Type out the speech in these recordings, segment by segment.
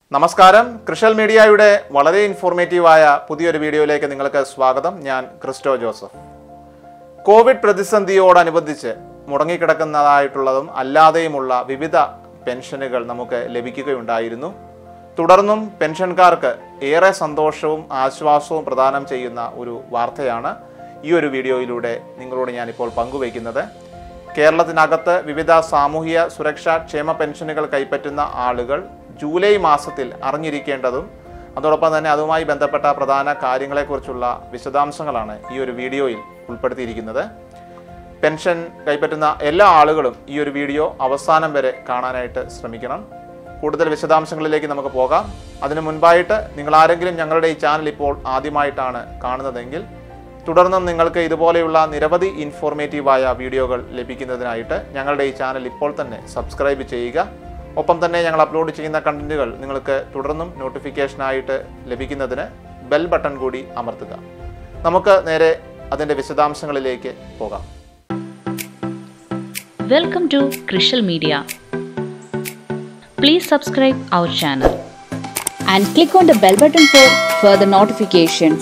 നമസ്കാരം കൃഷൽ മീഡിയയുടെ വളരെ ഇൻഫോർമേറ്റീവായ പുതിയൊരു വീഡിയോയിലേക്ക് നിങ്ങൾക്ക് സ്വാഗതം ഞാൻ ക്രിസ്റ്റോ ജോസഫ് കോവിഡ് പ്രതിസന്ധിയോടനുബന്ധിച്ച് മുടങ്ങിക്കിടക്കുന്നതായിട്ടുള്ളതും അല്ലാതെയുമുള്ള വിവിധ പെൻഷനുകൾ നമുക്ക് ലഭിക്കുകയുണ്ടായിരുന്നു തുടർന്നും പെൻഷൻകാർക്ക് ഏറെ സന്തോഷവും ആശ്വാസവും പ്രദാനം ചെയ്യുന്ന ഒരു വാർത്തയാണ് ഈ ഒരു വീഡിയോയിലൂടെ നിങ്ങളോട് ഞാനിപ്പോൾ പങ്കുവയ്ക്കുന്നത് കേരളത്തിനകത്ത് വിവിധ സാമൂഹിക സുരക്ഷാ ക്ഷേമ പെൻഷനുകൾ കൈപ്പറ്റുന്ന ആളുകൾ ജൂലൈ മാസത്തിൽ അറിഞ്ഞിരിക്കേണ്ടതും അതോടൊപ്പം തന്നെ അതുമായി ബന്ധപ്പെട്ട പ്രധാന കാര്യങ്ങളെക്കുറിച്ചുള്ള വിശദാംശങ്ങളാണ് ഈ ഒരു വീഡിയോയിൽ ഉൾപ്പെടുത്തിയിരിക്കുന്നത് പെൻഷൻ കൈപ്പറ്റുന്ന എല്ലാ ആളുകളും ഈ ഒരു വീഡിയോ അവസാനം വരെ കാണാനായിട്ട് ശ്രമിക്കണം കൂടുതൽ വിശദാംശങ്ങളിലേക്ക് നമുക്ക് പോകാം അതിനു മുൻപായിട്ട് നിങ്ങൾ ആരെങ്കിലും ഞങ്ങളുടെ ഈ ചാനൽ ഇപ്പോൾ ആദ്യമായിട്ടാണ് കാണുന്നതെങ്കിൽ തുടർന്നും നിങ്ങൾക്ക് ഇതുപോലെയുള്ള നിരവധി ഇൻഫോർമേറ്റീവായ വീഡിയോകൾ ലഭിക്കുന്നതിനായിട്ട് ഞങ്ങളുടെ ഈ ചാനൽ ഇപ്പോൾ തന്നെ സബ്സ്ക്രൈബ് ചെയ്യുക ഒപ്പം തന്നെ ഞങ്ങൾ അപ്ലോഡ് ചെയ്യുന്ന കണ്ടന്റുകൾ നിങ്ങൾക്ക് തുടർന്നും നോട്ടിഫിക്കേഷനായിട്ട് ലഭിക്കുന്നതിന് ബെൽ ബട്ടൺ കൂടി അമർത്തുക നമുക്ക് നേരെ അതിൻ്റെ വിശദാംശങ്ങളിലേക്ക് പോകാം Welcome to Krishal Media. Please subscribe our channel. and click on the bell button for further notifications.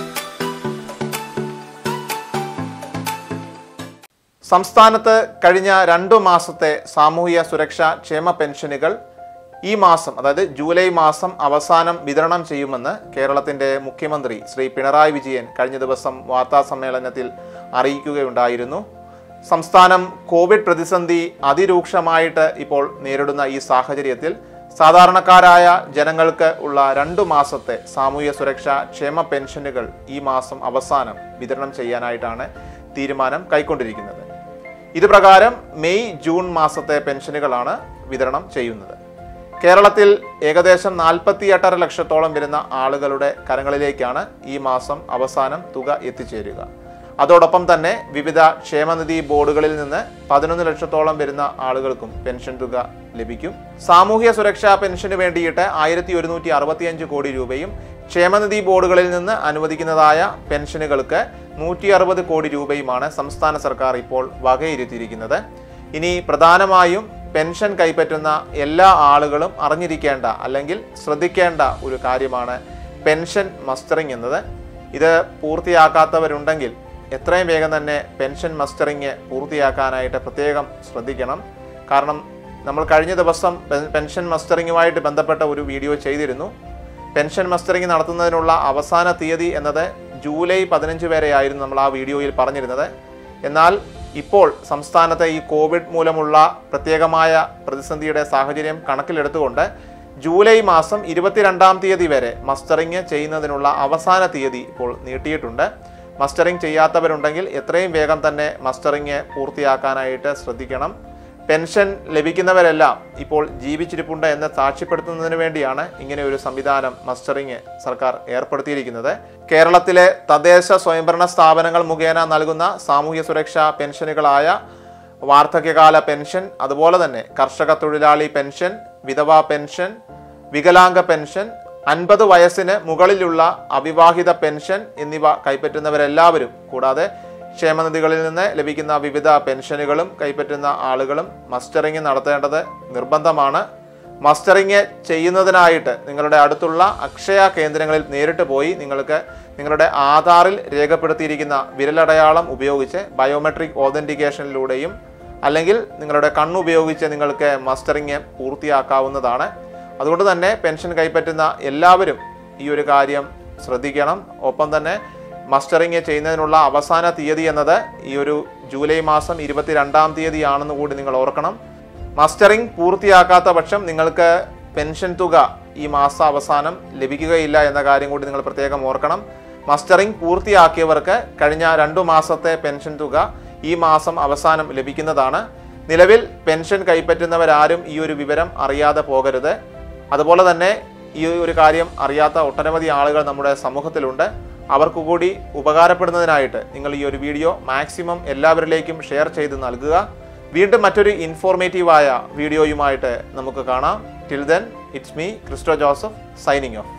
സംസ്ഥാനത്ത് കഴിഞ്ഞ രണ്ടു മാസത്തെ സാമൂഹിക സുരക്ഷാ ക്ഷേമ പെൻഷനുകൾ ഈ മാസം അതായത് ജൂലൈ മാസം അവസാനം വിതരണം ചെയ്യുമെന്ന് കേരളത്തിന്റെ മുഖ്യമന്ത്രി ശ്രീ പിണറായി വിജയൻ കഴിഞ്ഞ ദിവസം വാർത്താ സമ്മേളനത്തിൽ അറിയിക്കുകയുണ്ടായിരുന്നു സംസ്ഥാനം കോവിഡ് പ്രതിസന്ധി അതിരൂക്ഷമായിട്ട് ഇപ്പോൾ നേരിടുന്ന ഈ സാഹചര്യത്തിൽ സാധാരണക്കാരായ ജനങ്ങൾക്ക് ഉള്ള രണ്ടു മാസത്തെ സാമൂഹ്യ സുരക്ഷാ ക്ഷേമ പെൻഷനുകൾ ഈ മാസം അവസാനം വിതരണം ചെയ്യാനായിട്ടാണ് തീരുമാനം കൈക്കൊണ്ടിരിക്കുന്നത് ഇത് പ്രകാരം മെയ് ജൂൺ മാസത്തെ പെൻഷനുകളാണ് വിതരണം ചെയ്യുന്നത് കേരളത്തിൽ ഏകദേശം നാൽപ്പത്തി എട്ടര ലക്ഷത്തോളം വരുന്ന ആളുകളുടെ കരങ്ങളിലേക്കാണ് ഈ മാസം അവസാനം തുക എത്തിച്ചേരുക അതോടൊപ്പം തന്നെ വിവിധ ക്ഷേമനിധി ബോർഡുകളിൽ നിന്ന് പതിനൊന്ന് ലക്ഷത്തോളം വരുന്ന ആളുകൾക്കും പെൻഷൻ തുക ലഭിക്കും സാമൂഹ്യ സുരക്ഷാ പെൻഷന് വേണ്ടിയിട്ട് ആയിരത്തി ഒരുന്നൂറ്റി അറുപത്തിയഞ്ച് കോടി രൂപയും ക്ഷേമനിധി ബോർഡുകളിൽ നിന്ന് അനുവദിക്കുന്നതായ പെൻഷനുകൾക്ക് നൂറ്റി അറുപത് കോടി രൂപയുമാണ് സംസ്ഥാന സർക്കാർ ഇപ്പോൾ വകയിരുത്തിയിരിക്കുന്നത് ഇനി പ്രധാനമായും പെൻഷൻ കൈപ്പറ്റുന്ന എല്ലാ ആളുകളും അറിഞ്ഞിരിക്കേണ്ട അല്ലെങ്കിൽ ശ്രദ്ധിക്കേണ്ട ഒരു കാര്യമാണ് പെൻഷൻ മസ്റ്ററിംഗ് എന്നത് ഇത് പൂർത്തിയാക്കാത്തവരുണ്ടെങ്കിൽ എത്രയും വേഗം തന്നെ പെൻഷൻ മസ്റ്ററിങ് പൂർത്തിയാക്കാനായിട്ട് പ്രത്യേകം ശ്രദ്ധിക്കണം കാരണം നമ്മൾ കഴിഞ്ഞ ദിവസം പെ- പെൻഷൻ മസ്റ്ററിങ്ങുമായിട്ട് ബന്ധപ്പെട്ട ഒരു വീഡിയോ ചെയ്തിരുന്നു പെൻഷൻ മസ്റ്ററിങ് നടത്തുന്നതിനുള്ള അവസാന തീയതി എന്നത് ജൂലൈ പതിനഞ്ച് വരെയായിരുന്നു നമ്മൾ ആ വീഡിയോയിൽ പറഞ്ഞിരുന്നത് എന്നാൽ ഇപ്പോൾ സംസ്ഥാനത്തെ ഈ കോവിഡ് മൂലമുള്ള പ്രത്യേകമായ പ്രതിസന്ധിയുടെ സാഹചര്യം കണക്കിലെടുത്തുകൊണ്ട് ജൂലൈ മാസം ഇരുപത്തിരണ്ടാം തീയതി വരെ മസ്റ്ററിങ് ചെയ്യുന്നതിനുള്ള അവസാന തീയതി ഇപ്പോൾ നീട്ടിയിട്ടുണ്ട് മസ്റ്ററിങ് ചെയ്യാത്തവരുണ്ടെങ്കിൽ എത്രയും വേഗം തന്നെ മസ്റ്ററിങ് പൂർത്തിയാക്കാനായിട്ട് ശ്രദ്ധിക്കണം പെൻഷൻ ലഭിക്കുന്നവരെല്ലാം ഇപ്പോൾ ജീവിച്ചിരിപ്പുണ്ട് എന്ന് സാക്ഷ്യപ്പെടുത്തുന്നതിന് വേണ്ടിയാണ് ഇങ്ങനെ ഒരു സംവിധാനം മസ്റ്ററിങ് സർക്കാർ ഏർപ്പെടുത്തിയിരിക്കുന്നത് കേരളത്തിലെ തദ്ദേശ സ്വയംഭരണ സ്ഥാപനങ്ങൾ മുഖേന നൽകുന്ന സാമൂഹ്യ സുരക്ഷാ പെൻഷനുകളായ വാർദ്ധക്യകാല പെൻഷൻ അതുപോലെ തന്നെ കർഷക തൊഴിലാളി പെൻഷൻ വിധവാ പെൻഷൻ വികലാംഗ പെൻഷൻ അൻപത് വയസ്സിന് മുകളിലുള്ള അവിവാഹിത പെൻഷൻ എന്നിവ കൈപ്പറ്റുന്നവരെല്ലാവരും കൂടാതെ ക്ഷേമനിധികളിൽ നിന്ന് ലഭിക്കുന്ന വിവിധ പെൻഷനുകളും കൈപ്പറ്റുന്ന ആളുകളും മസ്റ്ററിങ് നടത്തേണ്ടത് നിർബന്ധമാണ് മസ്റ്ററിങ് ചെയ്യുന്നതിനായിട്ട് നിങ്ങളുടെ അടുത്തുള്ള അക്ഷയ കേന്ദ്രങ്ങളിൽ നേരിട്ട് പോയി നിങ്ങൾക്ക് നിങ്ങളുടെ ആധാറിൽ രേഖപ്പെടുത്തിയിരിക്കുന്ന വിരലടയാളം ഉപയോഗിച്ച് ബയോമെട്രിക് ഓതന്റിക്കേഷനിലൂടെയും അല്ലെങ്കിൽ നിങ്ങളുടെ കണ്ണുപയോഗിച്ച് നിങ്ങൾക്ക് മസ്റ്ററിങ് പൂർത്തിയാക്കാവുന്നതാണ് അതുകൊണ്ട് തന്നെ പെൻഷൻ കൈപ്പറ്റുന്ന എല്ലാവരും ഈ ഒരു കാര്യം ശ്രദ്ധിക്കണം ഒപ്പം തന്നെ മസ്റ്ററിങ് ചെയ്യുന്നതിനുള്ള അവസാന തീയതി എന്നത് ഈ ഒരു ജൂലൈ മാസം ഇരുപത്തിരണ്ടാം തീയതിയാണെന്ന് കൂടി നിങ്ങൾ ഓർക്കണം മസ്റ്ററിംഗ് പൂർത്തിയാക്കാത്ത പക്ഷം നിങ്ങൾക്ക് പെൻഷൻ തുക ഈ മാസ അവസാനം ലഭിക്കുകയില്ല എന്ന കാര്യം കൂടി നിങ്ങൾ പ്രത്യേകം ഓർക്കണം മസ്റ്ററിംഗ് പൂർത്തിയാക്കിയവർക്ക് കഴിഞ്ഞ രണ്ടു മാസത്തെ പെൻഷൻ തുക ഈ മാസം അവസാനം ലഭിക്കുന്നതാണ് നിലവിൽ പെൻഷൻ കൈപ്പറ്റുന്നവരാരും ഈ ഒരു വിവരം അറിയാതെ പോകരുത് അതുപോലെ തന്നെ ഈ ഒരു കാര്യം അറിയാത്ത ഒട്ടനവധി ആളുകൾ നമ്മുടെ സമൂഹത്തിലുണ്ട് അവർക്ക് കൂടി ഉപകാരപ്പെടുന്നതിനായിട്ട് നിങ്ങൾ ഈ ഒരു വീഡിയോ മാക്സിമം എല്ലാവരിലേക്കും ഷെയർ ചെയ്ത് നൽകുക വീണ്ടും മറ്റൊരു ഇൻഫോർമേറ്റീവായ വീഡിയോയുമായിട്ട് നമുക്ക് കാണാം till then it's me Christo Joseph signing of